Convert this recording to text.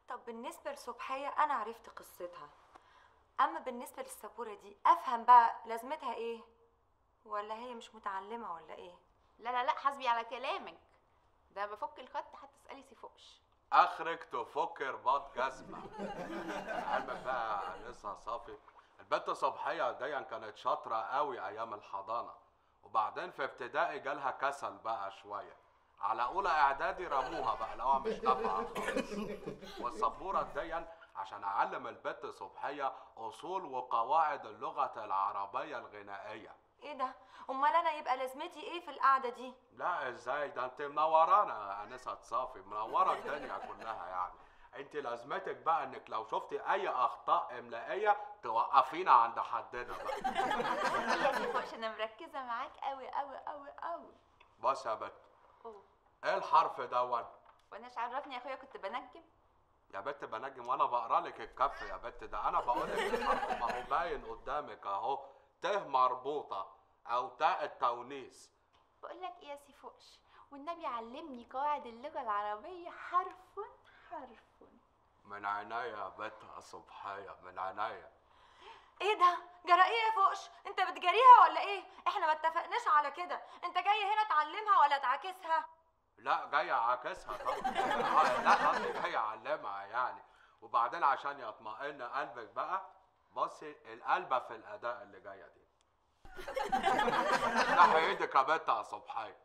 طب بالنسبة لصبحية أنا عرفت قصتها أما بالنسبة للسبورة دي أفهم بقى لازمتها إيه ولا هي مش متعلمة ولا إيه لا لا لا حاسبي على كلامك ده بفك الخط حتى اسالي سيفوش اخرك تفك رباط جزمه علمك بقى يا انسه صافي البنت صبحيه دي كانت شاطره قوي ايام الحضانه وبعدين في ابتدائي جالها كسل بقى شويه على اولى اعدادي رموها بقى لقوها مش نافعه خالص والسبوره دي عشان اعلم البنت صبحيه اصول وقواعد اللغه العربيه الغنائيه إيه ده أمال أنا يبقى لازمتي إيه في القعدة دي لا ازاي ده انت منورانا يا انسه صافي منوره الدنيا كلها يعني انت لازمتك بقى انك لو شفتي اي اخطاء املائيه توقفينا عند حدنا بقى يا سيفوش انا مركزه معاك قوي قوي قوي قوي بص يا بت أوه. ايه الحرف دون وانا مش عرفني يا اخويا كنت بنجم يا بت بنجم وانا بقرا لك الكف يا بت ده انا بقول لك الحرف ما هو باين قدامك اهو ت مربوطه او تاء التونيس بقول لك ايه يا سيفوش والنبي علمني قواعد اللغه العربيه حرف حرف من عينيا يا بت يا صبحيه من عينيا إيه ده جرى إيه يا فوقش أنت بتجاريها ولا إيه إحنا ما اتفقناش على كده أنت جاي هنا تعلمها ولا تعاكسها لا جاي اعاكسها طبعا لا قصدي جاي اعلمها يعني وبعدين عشان يطمئن قلبك بقى بصي القلبه في الاداء اللي جايه دي افتحي ايدك يا بت يا صبحيه